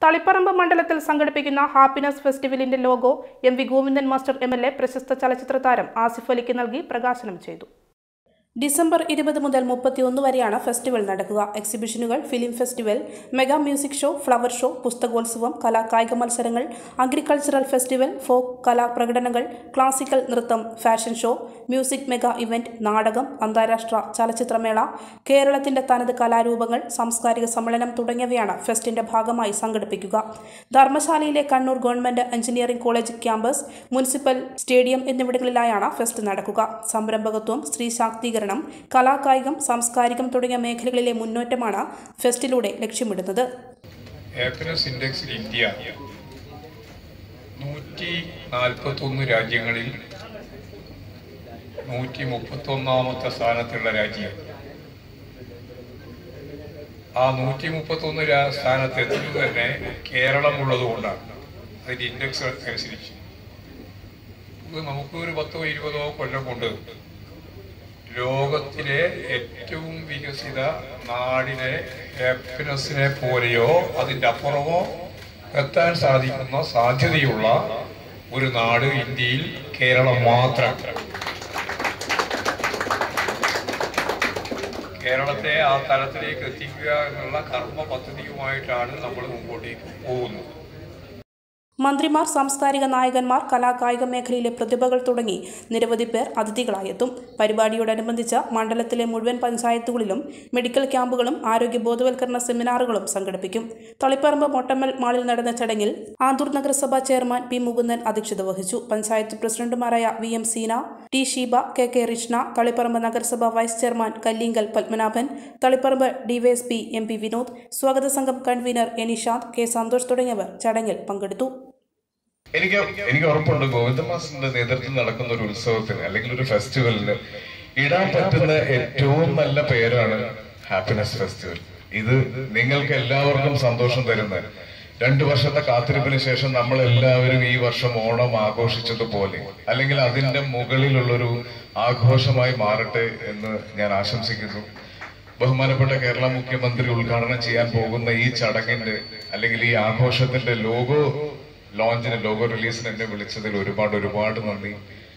തളിപ്പറമ്പ് മണ്ഡലത്തിൽ സംഘടിപ്പിക്കുന്ന ഹാപ്പിനെസ് ഫെസ്റ്റിവലിന്റെ logo M V Govindan master M L A പ്രശസ്ത ചലച്ചിത്ര താരം ആസിഫ് അലിക്ക് നൽകി പ്രകാശനം ചെയ്തു ഡിസംബർ ഇരുപത് മുതൽ മുപ്പത്തിയൊന്ന് വരെയാണ് ഫെസ്റ്റിവൽ നടക്കുക എക്സിബിഷനുകൾ film festival mega music show flower show പുസ്തകോത്സവം കലാ കായിക മത്സരങ്ങൾ അഗ്രികൾച്ചറൽ ഫെസ്റ്റിവൽ ഫോക്ക് കലാ പ്രകടനങ്ങൾ ക്ലാസിക്കൽ നൃത്തം fashion show music mega event നാടകം അന്താരാഷ്ട്ര ചലച്ചിത്രമേള കേരളത്തിന്റെ തനത് കലാരൂപങ്ങൾ സാംസ്കാരിക സമ്മേളനം തുടങ്ങിയവയാണ് ഫെസ്റ്റിന്റെ ഭാഗമായി സംഘടിപ്പിക്കുക ധർമ്മശാലയിലെ Kannur government engineering college campus municipal stadium എന്നിവിടങ്ങളിലായാണ് ഫെസ്റ്റ് നടക്കുക സംരംഭകത്വം സ്ത്രീ ശാക്തീകരണം കലാകായികം സാംസ്കാരികം തുടങ്ങിയ മേഖലകളിലെ മുന്നേറ്റമാണ് ഫെസ്റ്റിലൂടെ ലക്ഷ്യമിടുന്നത് ഹാപ്പിനെസ് ഇൻഡെക്സിൽ ഇന്ത്യ നൂറ്റി നാൽപ്പത്തി ഒന്ന് രാജ്യങ്ങളിൽ നൂറ്റി മുപ്പത്തി ഒന്നാമത്തെ സ്ഥാനത്തുള്ള രാജ്യം ആ നൂറ്റി മുപ്പത്തി ഒന്ന് സ്ഥാനത്ത് എത്തുന്നത് തന്നെ കേരളം ഉള്ളത് കൊണ്ടാണ് അതിന്റെ ഇൻഡെക്സ് അനുസരിച്ച് ഇത് നമുക്ക് ഒരു പത്തോ ഇരുപതോ കൊല്ലം കൊണ്ട് ലോകത്തിലെ ഏറ്റവും വികസിത നാടിനെ ഹാപ്പിനെസ്സിനെ പോലെയോ അതിന്റെ അപ്പുറമോ എത്താൻ സാധിക്കുന്ന സാധ്യതയുള്ള ഒരു നാട് ഇന്ത്യയിൽ കേരളം മാത്രം കേരളത്തെ ആ തലത്തിലേക്ക് എത്തിക്കുക എന്നുള്ള കർമ്മ പദ്ധതിയുമായിട്ടാണ് നമ്മൾ മുമ്പോട്ടേക്ക് പോകുന്നത് മന്ത്രിമാർ സാംസ്കാരിക നായകന്മാർ കലാകായിക മേഖലയിലെ പ്രതിഭകൾ തുടങ്ങി നിരവധി പേർ അതിഥികളായെത്തും പരിപാടിയോടനുബന്ധിച്ച് മണ്ഡലത്തിലെ മുഴുവൻ പഞ്ചായത്തുകളിലും മെഡിക്കൽ ക്യാമ്പുകളും ആരോഗ്യ ബോധവൽക്കരണ സെമിനാറുകളും സംഘടിപ്പിക്കും തളിപ്പറമ്പ് മൊട്ടമ്മൽ മാളിൽ നടന്ന ചടങ്ങിൽ ആന്തൂർ നഗരസഭാ ചെയർമാൻ പി മുകുന്ദൻ അധ്യക്ഷത വഹിച്ചു പഞ്ചായത്ത് പ്രസിഡന്റുമാരായ V M Seena T Sheeba K K Rishna Taliparamba നഗരസഭ vice chairman Kallingal Padmanabhan Taliparamba DYSP M P Vinod സ്വാഗത സംഘം convener A Nishanth K Santhosh തുടങ്ങിയവർ ചടങ്ങിൽ പങ്കെടുത്തു എനിക്ക് എനിക്ക് ഉറപ്പുണ്ട് ഗോവിന്ദമാസിന്റെ നേതൃത്വത്തിൽ നടക്കുന്ന ഒരു ഉത്സവത്തിന് അല്ലെങ്കിൽ ഒരു ഫെസ്റ്റിവലിന് ഇടാൻ പറ്റുന്ന ഏറ്റവും നല്ല പേരാണ് ഹാപ്പിനെസ് ഫെസ്റ്റിവൽ ഇത് നിങ്ങൾക്ക് എല്ലാവർക്കും സന്തോഷം തരുന്ന രണ്ടു വർഷത്തെ കാത്തിരിപ്പിന് ശേഷം നമ്മൾ എല്ലാവരും ഈ വർഷം ഓണം ആഘോഷിച്ചതുപോലെ അല്ലെങ്കിൽ അതിന്റെ മുകളിലുള്ളൊരു ആഘോഷമായി മാറട്ടെ എന്ന് ഞാൻ ആശംസിക്കുന്നു ബഹുമാനപ്പെട്ട കേരള മുഖ്യമന്ത്രി ഉദ്ഘാടനം ചെയ്യാൻ പോകുന്ന ഈ ചടങ്ങിന്റെ അല്ലെങ്കിൽ ഈ ആഘോഷത്തിന്റെ ലോഗോ ലോഞ്ചിന് ലോഗോ റിലീസിന് എന്നെ വിളിച്ചതിൽ ഒരുപാട് ഒരുപാട് നന്ദി